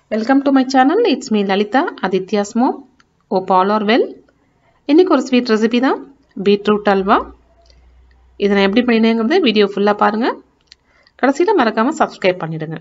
Welcome to my channel it's me Lalitha Adithya's mom hope all are well இன்றைக்கி ஒரு sweet recipe தான் beetroot halwa இதை நான் எப்படி பண்ணினேங்கிறது வீடியோ ஃபுல்லாக பாருங்கள் கடைசியில் மறக்காமல் சப்ஸ்கிரைப் பண்ணிவிடுங்க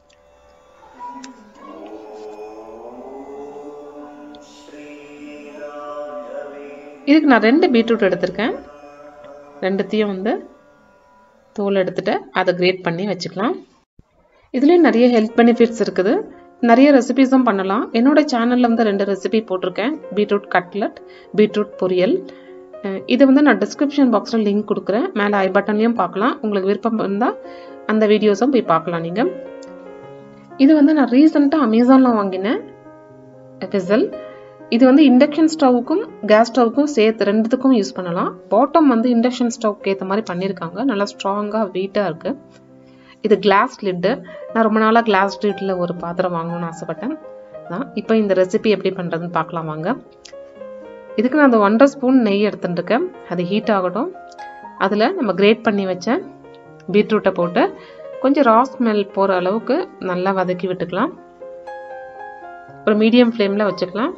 இதுக்கு நான் ரெண்டு பீட்ரூட் எடுத்திருக்கேன் ரெண்டுத்தையும் வந்து தோல் எடுத்துட்டு அதை கிரேட் பண்ணி வச்சுக்கலாம் இதுலேயும் நிறைய ஹெல்த் பெனிஃபிட்ஸ் இருக்குது நிறைய ரெசிபிஸும் பண்ணலாம் என்னோட சேனலில் வந்து ரெண்டு ரெசிபி போட்டிருக்கேன் பீட்ரூட் கட்லட் பீட்ரூட் பொரியல் இது வந்து நான் டிஸ்கிரிப்ஷன் பாக்ஸில் லிங்க் கொடுக்குறேன் மேலே ஐ பட்டன்லையும் பார்க்கலாம் உங்களுக்கு விருப்பம் இருந்தால் அந்த வீடியோஸும் போய் பார்க்கலாம் நீங்கள் இது வந்து நான் ரீசெண்டாக அமேசானில் வாங்கினேன் விசல் இது வந்து இண்டக்ஷன் ஸ்டவ்வுக்கும் கேஸ் ஸ்டவ்வுக்கும் சேர்த்து ரெண்டுத்துக்கும் யூஸ் பண்ணலாம் பாட்டம் வந்து இண்டக்ஷன் ஸ்டவ்க்கு ஏற்ற மாதிரி பண்ணியிருக்காங்க நல்லா ஸ்ட்ராங்காக வெயிட்டாக இருக்குது இது கிளாஸ் லிட்டு நான் ரொம்ப நாளாக கிளாஸ் லிட்டில் ஒரு பாத்திரம் வாங்கணும்னு ஆசைப்பட்டேன் தான் இப்போ இந்த ரெசிபி எப்படி பண்ணுறதுன்னு பார்க்கலாம் வாங்க இதுக்கு நான் அந்த ஒன்றரை ஸ்பூன் நெய் எடுத்துட்டுருக்கேன் அது ஹீட் ஆகட்டும் அதில் நம்ம கிரேட் பண்ணி வச்ச பீட்ரூட்டை போட்டு கொஞ்சம் ரா ஸ்மெல் போகிற அளவுக்கு நல்லா வதக்கி விட்டுக்கலாம் ஒரு மீடியம் ஃப்ளேமில் வச்சுக்கலாம்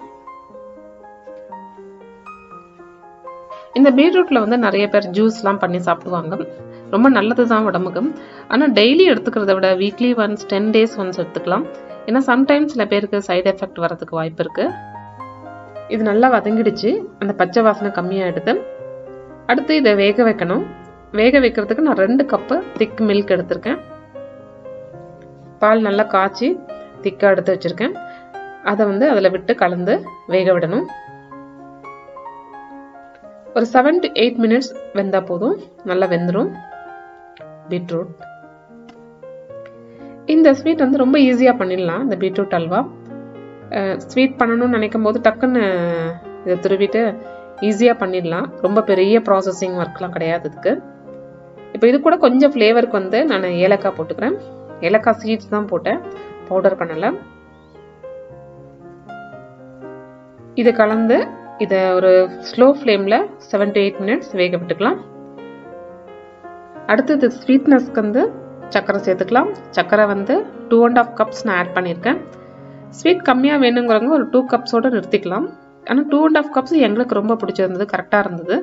இந்த பீட்ரூட்டில் வந்து நிறைய பேர் ஜூஸ்லாம் பண்ணி சாப்பிடுவாங்க ரொம்ப நல்லது தான் உடம்புக்கு ஆனால் டெய்லி எடுத்துக்கிறத விட weekly once ten days once எடுத்துக்கலாம் ஏன்னா சம்டைம்ஸ் சில பேருக்கு சைடு எஃபெக்ட் வரதுக்கு வாய்ப்பு இருக்குது இது நல்லா வதங்கிடுச்சு அந்த பச்சை வாசனை கம்மியாக எடுத்து அடுத்து இதை வேக வைக்கணும் வேக வைக்கிறதுக்கு நான் ரெண்டு கப்பு திக் மில்க் எடுத்திருக்கேன் பால் நல்லா காய்ச்சி திக்காக எடுத்து வச்சுருக்கேன் அதை வந்து அதில் விட்டு கலந்து வேக விடணும் ஒரு செவன் டு எயிட் மினிட்ஸ் வெந்தால் போதும் நல்லா வெந்துடும் பீட்ரூட் இந்த ஸ்வீட் வந்து ரொம்ப ஈஸியாக பண்ணிடலாம் இந்த பீட்ரூட் அல்வா ஸ்வீட் பண்ணணும்னு நினைக்கும் போது டக்குன்னு இதை துருவிட்டு ஈஸியாக பண்ணிடலாம் ரொம்ப பெரிய ப்ராசஸிங் ஒர்க்லாம் கிடையாது இதுக்கு இப்போ இது கூட கொஞ்சம் ஃப்ளேவருக்கு வந்து நான் ஏலக்காய் போட்டுக்கிறேன் ஏலக்காய் சீட்ஸ் தான் போட்டேன் பவுடர் பண்ணலை இது கலந்து இதை ஒரு ஸ்லோ ஃப்ளேமில் செவன் டு எயிட் மினிட்ஸ் வேக விட்டுக்கலாம் அடுத்தது ஸ்வீட்னஸ்க்கு வந்து சர்க்கரை சேர்த்துக்கலாம் சர்க்கரை வந்து டூ அண்ட் ஆஃப் கப்ஸ் நான் ஆட் பண்ணியிருக்கேன் ஸ்வீட் கம்மியாக வேணுங்கிறவங்க ஒரு டூ கப்ஸோடு நிறுத்திக்கலாம் ஆனால் டூ அண்ட் ஆஃப் கப்ஸ் எங்களுக்கு ரொம்ப பிடிச்சிருந்தது கரெக்டாக இருந்தது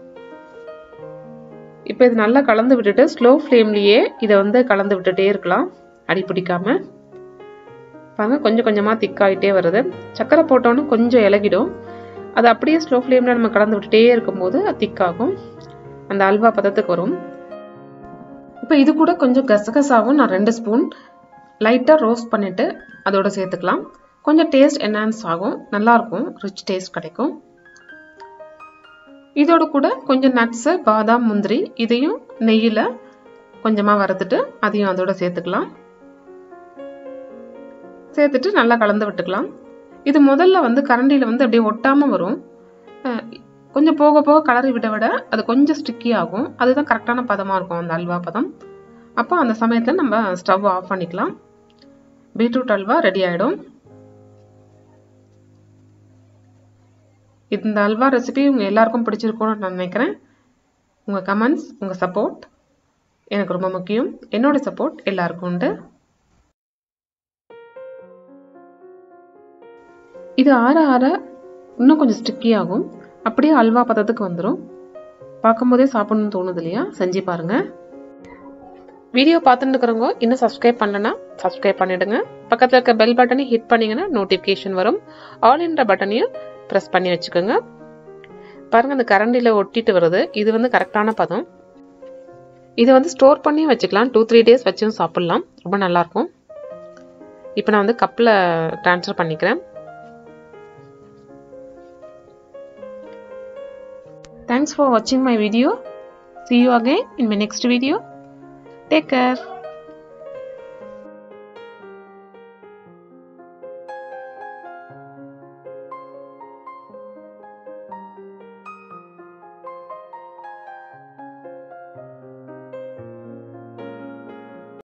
இப்போ இது நல்லா கலந்து விட்டுட்டு ஸ்லோ ஃப்ளேம்லேயே இதை வந்து கலந்து விட்டுட்டே இருக்கலாம் அடி பிடிக்காம பாருங்க கொஞ்சம் கொஞ்சமாக திக்காகிட்டே வருது சர்க்கரை போட்டோன்னு கொஞ்சம் இலகிடும் அது அப்படியே ஸ்லோ ஃப்ளேமில் நம்ம கலந்து விட்டுட்டே இருக்கும்போது அது திக்காகும் அந்த அல்வா பதத்துக்கு வரும் இப்போ இது கூட கொஞ்சம் கசகசாவும் நான் ரெண்டு ஸ்பூன் லைட்டாக ரோஸ்ட் பண்ணிவிட்டு அதோட சேர்த்துக்கலாம் கொஞ்சம் டேஸ்ட் என்ஹான்ஸ் ஆகும் நல்லாயிருக்கும் ரிச் டேஸ்ட் கிடைக்கும் இதோட கூட கொஞ்சம் நட்ஸு பாதாம் முந்திரி இதையும் நெய்யில் கொஞ்சமாக வறுத்துட்டு அதையும் அதோட சேர்த்துக்கலாம் சேர்த்துட்டு நல்லா கலந்து விட்டுக்கலாம் இது முதல்ல வந்து கரண்டியில் வந்து அப்படியே ஒட்டாமல் வரும் கொஞ்சம் போக போக கலரி விட விட அது கொஞ்சம் ஸ்டிக்கி ஆகும் அதுதான் கரெக்டான பதமாக இருக்கும் அந்த அல்வா பதம் அப்போ அந்த சமயத்தில் நம்ம ஸ்டவ் ஆஃப் பண்ணிக்கலாம் பீட்ரூட் அல்வா ரெடி ஆகிடும் இந்த அல்வா ரெசிபி உங்கள் எல்லாருக்கும் பிடிச்சிருக்கும்னு நான் நினைக்கிறேன் உங்கள் கமெண்ட்ஸ் உங்கள் சப்போர்ட் எனக்கு ரொம்ப முக்கியம் என்னோட சப்போர்ட் எல்லாருக்கும் உண்டு இது ஆற ஆற இன்னும் கொஞ்சம் ஸ்டிக்கி ஆகும் அப்படியே அல்வா பதத்துக்கு வந்துடும் பார்க்கும்போதே சாப்பிடணும்னு தோணுது இல்லையா செஞ்சு பாருங்க வீடியோ பார்த்துட்டு இருக்கிறவங்க இன்னும் சப்ஸ்கிரைப் பண்ணலன்னா சப்ஸ்கிரைப் பண்ணிடுங்க பக்கத்தில் இருக்க பெல் பட்டனை ஹிட் பண்ணிங்கன்னா நோட்டிஃபிகேஷன் வரும் ஆல் என்ற பட்டனையும் ப்ரெஸ் பண்ணி வச்சுக்கோங்க பாருங்கள் அந்த கரண்டியில் ஒட்டிட்டு வருது இது வந்து கரெக்டான பதம் இதை வந்து ஸ்டோர் பண்ணி வச்சுக்கலாம் டூ த்ரீ டேஸ் வச்சும் சாப்பிட்லாம் ரொம்ப நல்லாயிருக்கும் இப்போ நான் வந்து கப்பில் ட்ரான்ஸ்ஃபர் பண்ணிக்கிறேன் Thanks for watching my video. See you again in my next video. Take care.